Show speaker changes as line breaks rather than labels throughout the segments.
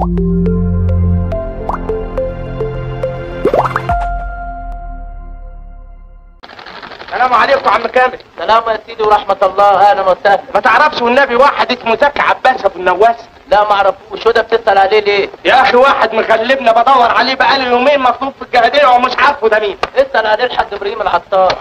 السلام عليكم يا عم كامل
سلام يا سيدي ورحمة الله أهلا وسهلا
ما تعرفش والنبي واحد اسمه زكي عباس ابو النواس
لا ما اعرفوش وده بتسأل عليه ليه؟
يا اخي واحد مغلبنا بدور عليه بقالي يومين مطلوب في الجهادية ومش عارفه ده مين
اسأل عليه الحاج إبراهيم العطار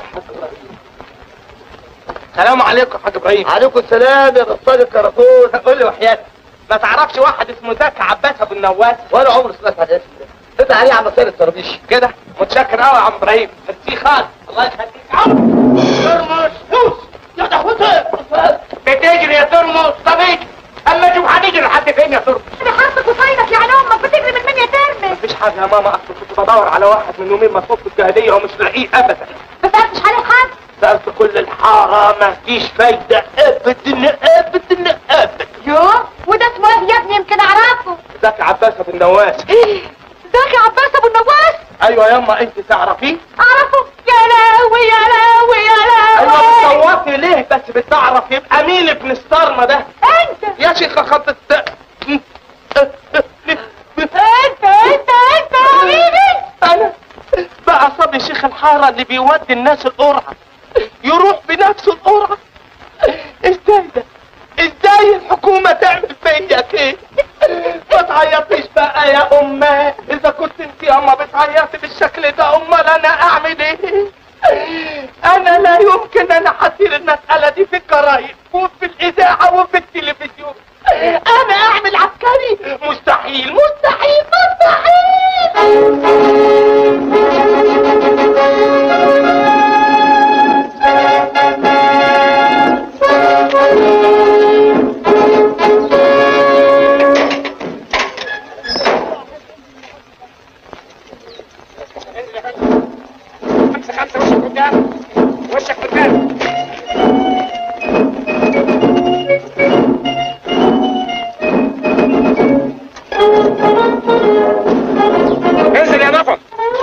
السلام عليكم يا حاج ابراهيم
عليكم السلام يا بطال الكراتون
قول لي وحياتك ما تعرفش واحد اسمه زكي عباس ابو النواس
ولا عمري سمعت عن الاسم ده اسأل عليه على مسار الطرابيش
كده متشكر قوي يا عم ابراهيم ميرسي خالص الله يخليك عم ترمس فوس يا ده بتجري يا ترمس طب اجري اما شوف هنجري لحد فين يا ترمس
انا حاسك وصايدك يعني امك بتجري من مين يا ترمس
مفيش حاجه يا ماما اصل كنت بدور على واحد من يومين مطلوب في الجهادية ومش لاقيه ابدا
ما سالتش عليه حد
سألت كل الحارة مفيش فايدة ابدا ابدا ابدا
يوه وده اسمه ايه يا ابني يمكن اعرفه
زكي عباس ابو النواس
زكي عباس ابو النواس
ايوه ياما انت تعرفيه
اعرفه يا لهوي يا لهوي يا
ايوه
لهوي
بتصوتي ليه بس بتعرف يبقى مين ابن ستارما ده
انت
يا شيخة خطت
انت انت انت يا حبيبي
انا بقى صبي شيخ الحارة اللي بيودي الناس القرعة يروح بنفسه القرعة ازاي ده ازاي الحكومة تعمل فيا كده ما تعيطيش بقى يا امه اذا كنت انت يا اما بتعيطي بالشكل ده امال انا اعمل ايه انا لا يمكن انا حصير المسألة دي في الجرايد وفي الاذاعة وفي التلفزيون انا اعمل عسكري مستحيل مستحيل خمسة خمسة وشك قدام وشك قدام انزل يا نفر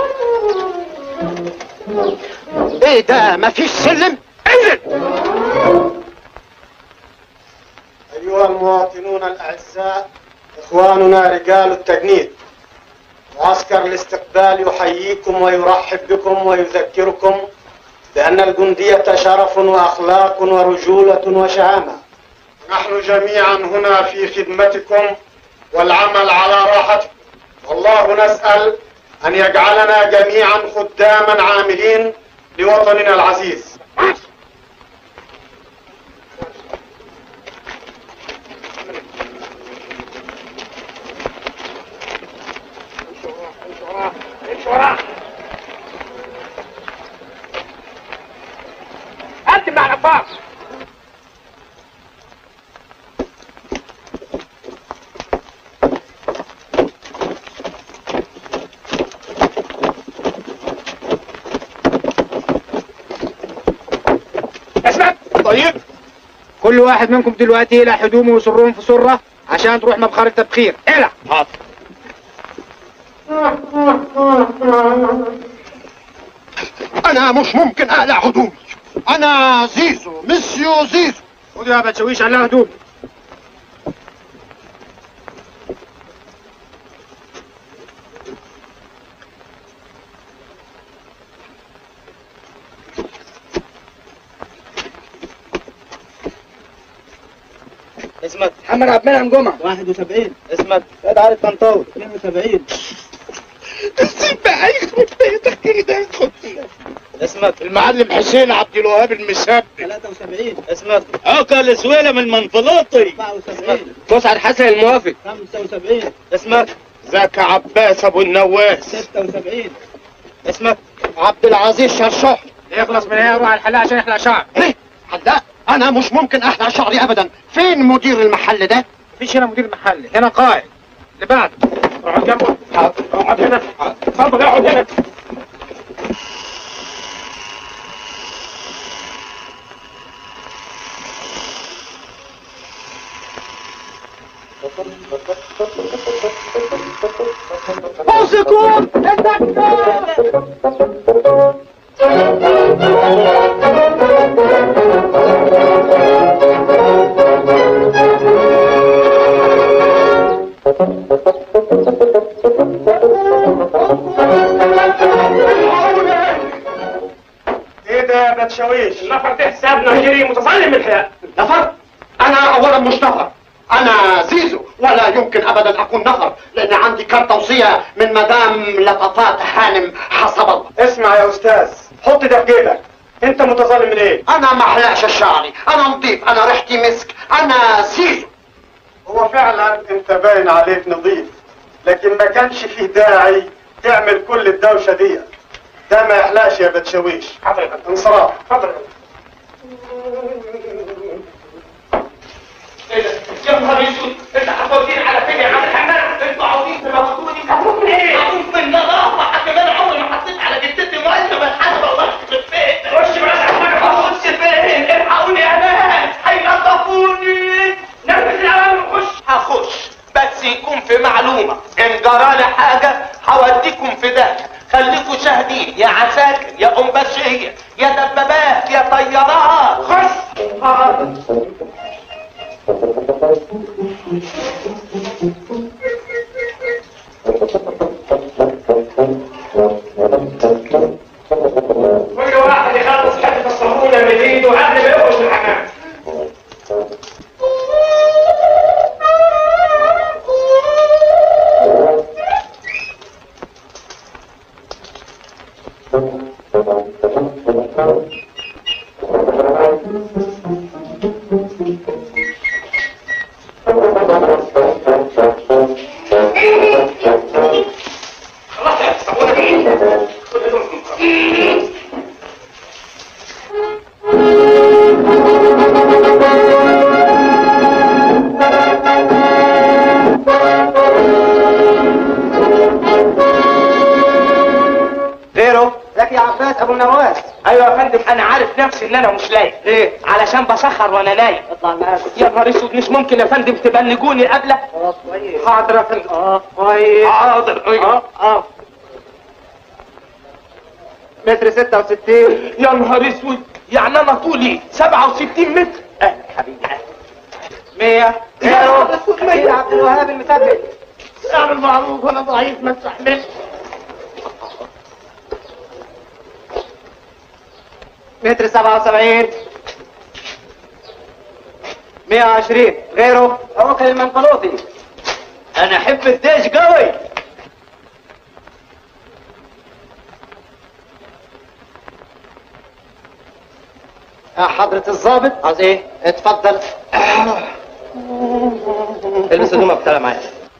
ايه ده مفيش سلم
انزل
أيها المواطنون الأعزاء إخواننا رجال التجنيد معسكر الاستقبال يحييكم ويرحب بكم ويذكركم بأن الجندية شرف وأخلاق ورجولة وشهامة نحن جميعا هنا في خدمتكم والعمل على راحتكم والله نسأل أن يجعلنا جميعا خداما عاملين لوطننا العزيز
امشي وراه قدم مع العباس اسمع طيب
كل واحد منكم دلوقتي يقلع هدومه ويصرهم في سرة عشان تروح مبخرة تبخير اقلع
حاضر
انا مش ممكن اقلع هدومي انا زيزو مسيو زيزو خد يا بتشويش على هدومي
اسمك
محمد عبد المنعم جمعة
71 اسمك
سيد علي الطنطاوي
72
سيب بقى يخرب بيتك كده يدخل
اسمك
المعلم حسين عبد الوهاب المساب
73 اسمك عقل سويلة من منفلوطي 74
مسعد حسن الموافق
75 اسمك
زكي عباس ابو النواس
76
اسمك عبد العزيز شرشح
يخلص من هنا يروح على الحلاق عشان يحلق شعر
ايه حلاق انا مش ممكن احلق شعري ابدا فين مدير المحل ده
مفيش هنا مدير محل هنا قائد اللي بعده اقعد جنبه حاضر اقعد هنا اتفضل اقعد هنا
موسيقون الذكر
بتشويش
النفر ده حسابنا جري متظلم الحياة
نفر انا اولا مش نفر انا زيزو ولا يمكن ابدا اكون نفر لان عندي كارت توصيه من مدام لطفات هانم حسب الله
اسمع يا استاذ حط ده في جيبك انت متظلم من ايه
انا ما احلقش شعري انا نظيف انا ريحتي مسك انا زيزو
هو فعلا انت باين عليك نظيف لكن ما كانش فيه داعي تعمل كل الدوشه دي ده ما يحلاش يا بتشويش
حضرتك
انصراف
حضرتك ايه ده؟ يا نهار اسود انت حطيتين على فين يا عم الحمام انتوا عاوزين تموتوني هموت من ايه؟ هموت من نظافه حتى انا عمري ما حطيت على جدتي ميه بس حسب الله يخرب بيتك خش بس اخش فين؟ الحقوني يا ناس هينضفوني نفذ الاوامر خش هخش بس يكون في معلومه ان جرالي حاجه هوديكم في ده خليكوا شاهدين يا عساكر يا ام بشيه يا دبابات يا طيارات خش كل واحد يخلص حته الصابونه من ايده قبل ما يخرج من الحمام خلاص يا الصابونه دي غيره
لك يا عباس ابو النواس
ايوه يا فندم انا عارف نفسي ان انا مش لايق
ليه؟
علشان بسخر وانا نايم
اطلع معاك
يا نهار اسود مش ممكن يا فندم تبلجوني قبله
اه كويس
حاضر يا فندم
اه كويس
حاضر
اه اه متر 66
يا نهار اسود يعني انا طولي 67 متر اهلا حبيبي اهلا
100
يا نهار اسود
يا عبد الوهاب المثبت
اعمل معروف انا ضعيف ما استحملش
متر 77 120 غيره عوكل المنقلوطي
انا احب الديش قوي
يا حضرة الضابط عاوز ايه؟ اتفضل البس هدومك وتعالى معايا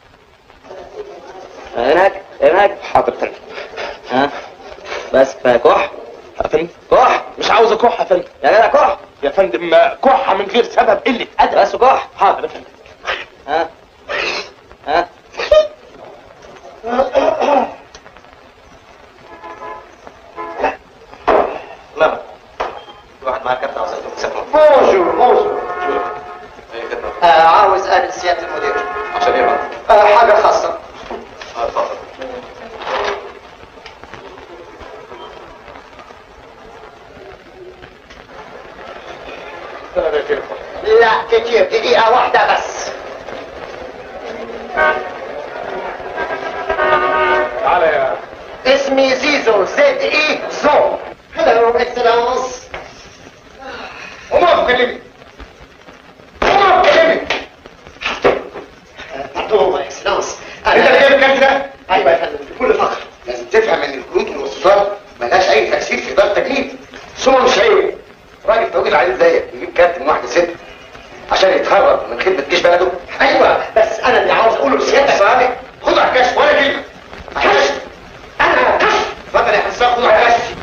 هناك هناك
حاضر فندم
ها بس كفايه كح
يا فندم كح مش عاوز اكح يا فندم
يا جدع كح
يا فندم كحه من غير سبب قله ادب
بس كح
حاضر يا فندم
ها ها
لا واحد معاه كارت عاوز يكسبها
بونجور بونجور
آه عاوز قابل سيادة المدير
عشان ايه
آه حاجه خاصه
اتفضل
لا كتير دقيقه واحده بس
تعالى يا
اسمي زيزو زد اي زو هلو اكسلانس عمر كلمني عمر كلمني
هو اكسلانس
انت اللي جايب الكارت ده
ايوه يا فندم في كل فقره لازم تفهم ان الكروت والوصفات ملهاش اي تاثير في اداره التجنيد ثم مش عيب راجل طويل عليه زيك يجيب كارت من واحده ست عشان يتهرب من خدمه جيش بلده ايوه بس انا اللي عاوز اقوله لسيادتك صالح خد على الكشف ولا كلمه كشف انا كشف اتفضل يا حسام خد على الكشف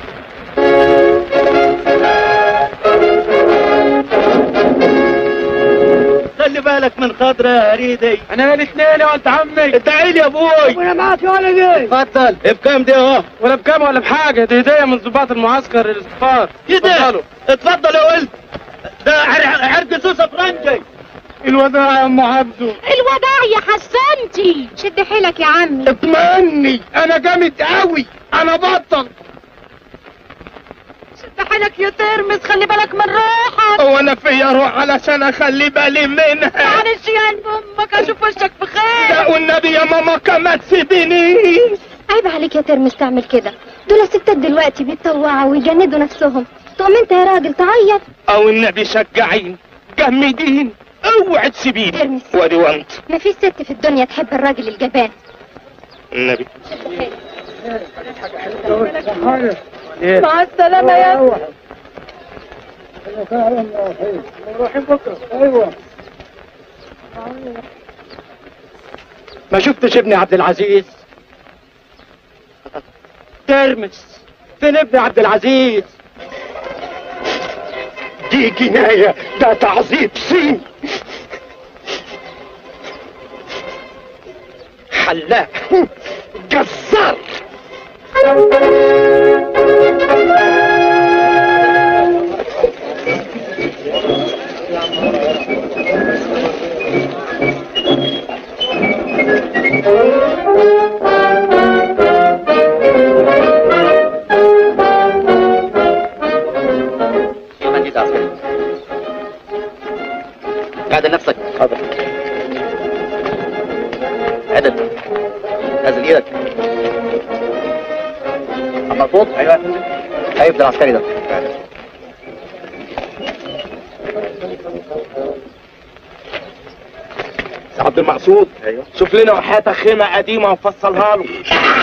خلي بالك من خاطر يا هريدي
انا الاثنين يا ولد عمي
ادعي لي يا ابوي
وانا معك يا ولدي اتفضل
بكام دي اهو
ولا بكام ولا بحاجه دي هديه من ضباط المعسكر الصفار
كده
اتفضلوا.
اتفضل يا ولد ده عر- عرق سوسه فرنجي
الوداع يا ام عبده
الوداع يا حسنتي شد حيلك يا عمي
اطمئني انا جامد قوي انا بطل
شد حيلك يا ترمس خلي بالك من روحك
هو انا فيا اروح علشان اخلي بالي منها
معلش يا قلب امك اشوف وشك بخير
لا والنبي يا ماما كمان تسيبينيش
عيب عليك يا ترمس تعمل كده دول الستات دلوقتي بيتطوعوا ويجندوا نفسهم
تقوم انت يا راجل تعيط
او النبي شجعين جمدين اوعى تسيبيني
ارمي
وادي وانت
ما فيش ست في الدنيا تحب الراجل الجبان
النبي
مع السلامة يا ابني
ما شفتش ابني عبد العزيز ترمس فين ابني عبد العزيز
دي جناية ده تعذيب سين حلاق جزار
مجيد عسكري اعدل نفسك حاضر عدل نزل ايدك مظبوط ايوه ايوه ده العسكري ده
عبد المقصود ايوه شوف لنا وحياتك خيمة قديمة وفصلها له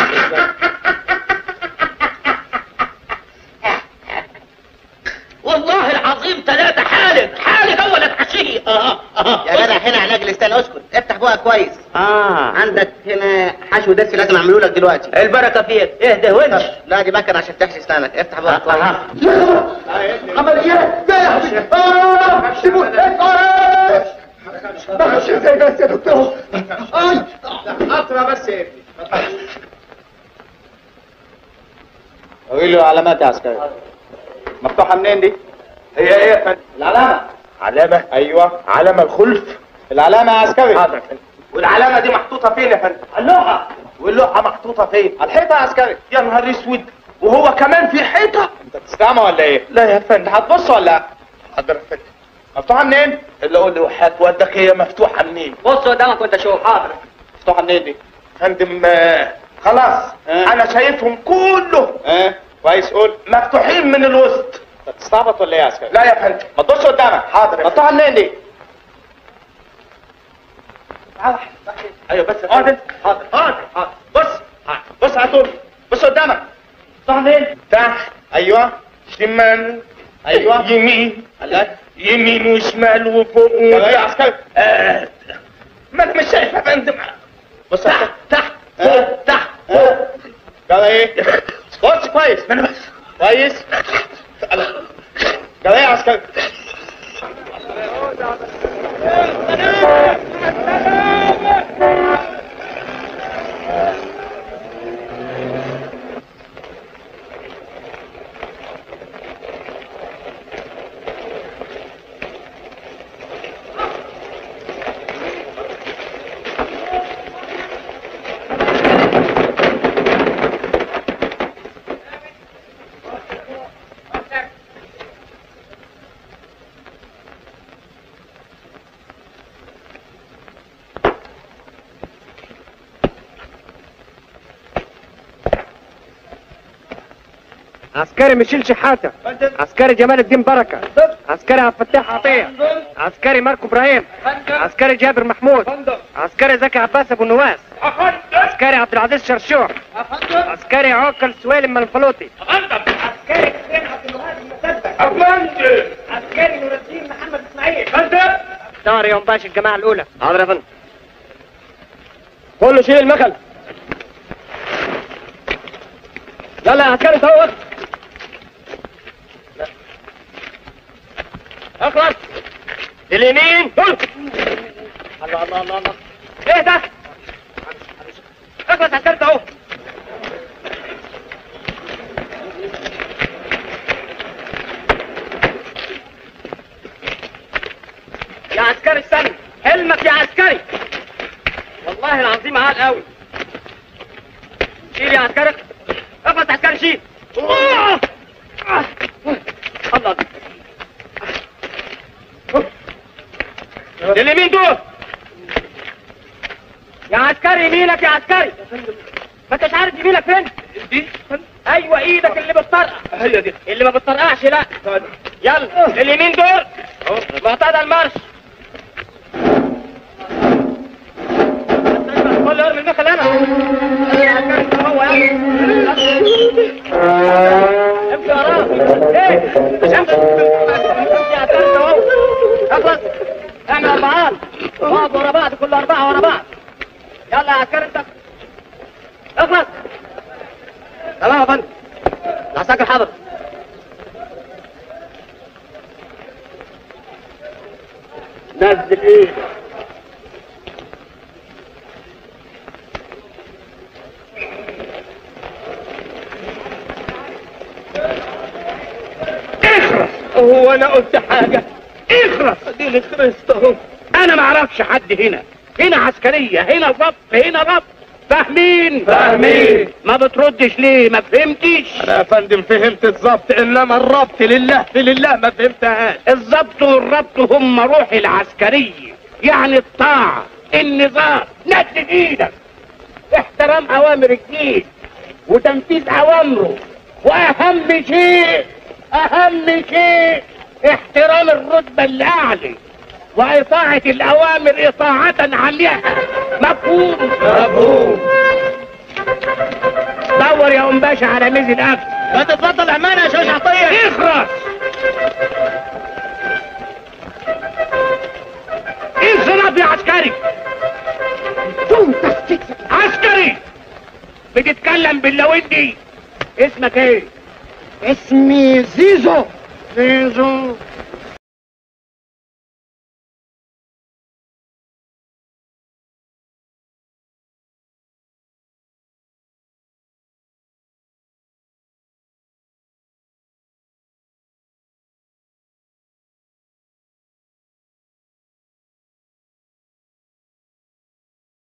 والله العظيم ثلاثة حالق حالق أول الحشية آه آه
يا جدع هنا علاج لسان اسكت افتح بقى كويس
آه
عندك هنا حشو دس لازم اعمله لك دلوقتي
البركة فيك اهدى ونش
لا دي مكنه عشان تحشي اسنانك افتح بقى كويس
عمليات لا يا حبيبي آه سيبوه آه بخش ازاي بس يا دكتور اي
اقرا بس يا ابني
قول له علامات يا عسكري مفتوحه منين دي
هي ايه يا فندم
العلامه
علامة
ايوه
علامة الخلف
العلامه يا عسكري
حاضر يا فندم والعلامة دي محطوطة فين يا فندم اللوحة واللوحة محطوطة فين
على الحيطه يا عسكري
يا نهار اسود وهو كمان في حيطة
انت بتستعمى ولا ايه
لا يا فندم
هتبص ولا لا
حاضر يا فندم
مفتوحه منين
اللي اقول لي وحياة والدك هي مفتوحة منين
بص قدامك وانت شوف حاضر
مفتوحه منين دي
فندم آه، خلاص
آه.
انا شايفهم كله
اه كويس قول
مفتوحين من الوسط
انت بتستعبط ولا ايه يا عسكري
لا يا فندم
ما تبص قدامك
حاضر يا
مفتوحه منين دي
ايوه بس يا فندم حاضر حاضر حاضر بص حاضر.
بص على طول بص قدامك مفتوحه منين
تحت
ايوه
شمال
ايوه
يمين
الله
يمين وشمال وفوق
طب ايه يا
وتحت
عسكري
آه. ما انا مش شايف يا فندم
بص يا عسكري
تحت تحت
آه.
فوق تحت
آه.
فوق
ده ايه بص كويس
ما انا بس
كويس ده ايه يا عسكري
عسكري ميشيل شحاتة عسكري جمال الدين بركة عسكري عبد الفتاح عطية عسكري ماركو ابراهيم عسكري جابر محمود عسكري زكي عباس ابو النواس عسكري عبد العزيز شرشوح عسكري عوكل سويلم منفلوطي عسكري حسين عبد الوهاب المسدد عسكري نور الدين محمد اسماعيل دار يوم باشا الجماعة الأولى
حاضر يا فندم
كله شيل المخل يلا يا عسكري صوت اخلص اليمين الله الله الله الله ايه ده اخلص عسكري اهو يا عسكري استنى حلمك يا عسكري والله العظيم عال قوي شيل يا عسكري اخلص عسكري شيل آه! آه! الله لليمين دول يا عسكري يمينك يا عسكري ما انتش عارف يمينك فين دي ايوه ايدك اللي بتطرقع
هي دي
اللي ما بتطرقعش لا يلا اليمين دور معتدى المارش كل ارمي المخل انا هو يلا امشي وراه ايه مش امشي امشي على الثالث اهو اخلص اعمل اربعات اقعد ورا بعض كل اربعه ورا بعض يلا يا عسكري انت اخلص تمام يا فندم العساكر حاضر نزل ايه
اخرس هو انا قلت حاجة اخرس اديني خرست اهو
انا ما اعرفش حد هنا هنا عسكرية هنا ضبط هنا ضبط فاهمين
فاهمين.
ما بتردش ليه ما فهمتش
انا يا فندم فهمت الظبط انما الربط لله في لله ما فهمتهاش
الضبط والربط هم روح العسكرية يعني الطاعة النظام ند ايدك احترام اوامر الجيش وتنفيذ اوامره واهم شيء اهم شيء احترام الرتبة الاعلى واطاعة الاوامر اطاعة عمياء مفهوم
مفهوم
دور يا ام باشا على ميز الاكل
ما تتفضل امانه يا شاش عطيه
اخرس انصراف يا عسكري عسكري بتتكلم باللوندي اسمك ايه
اسمي زيزو
زيزو